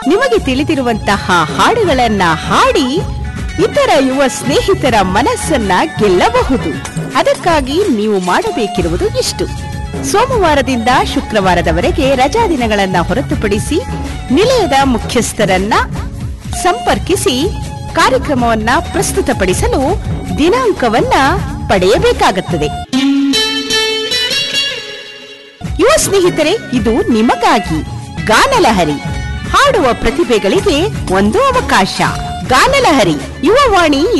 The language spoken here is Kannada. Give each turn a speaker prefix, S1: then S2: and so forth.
S1: ನಿಮಗೆ ತಿಳಿದಿರುವಂತಹ ಹಾಡುಗಳನ್ನ ಹಾಡಿ ಇತರ ಯುವ ಸ್ನೇಹಿತರ ಮನಸ್ಸನ್ನ ಗೆಲ್ಲಬಹುದು ಅದಕ್ಕಾಗಿ ನೀವು ಮಾಡಬೇಕಿರುವುದು ಇಷ್ಟು ಸೋಮವಾರದಿಂದ ಶುಕ್ರವಾರದವರೆಗೆ ರಜಾ ದಿನಗಳನ್ನ ಹೊರತುಪಡಿಸಿ ನಿಲಯದ ಮುಖ್ಯಸ್ಥರನ್ನ ಸಂಪರ್ಕಿಸಿ ಕಾರ್ಯಕ್ರಮವನ್ನ ಪ್ರಸ್ತುತಪಡಿಸಲು ದಿನಾಂಕವನ್ನ ಪಡೆಯಬೇಕಾಗುತ್ತದೆ ಯುವ ಸ್ನೇಹಿತರೆ ಇದು ನಿಮಗಾಗಿ ಗಾನಲಹರಿ ಹಾಡುವ ಪ್ರತಿಭೆಗಳಿಗೆ ಒಂದು ಅವಕಾಶ ಗಾನಲಹರಿ ಯುವವಾಣಿ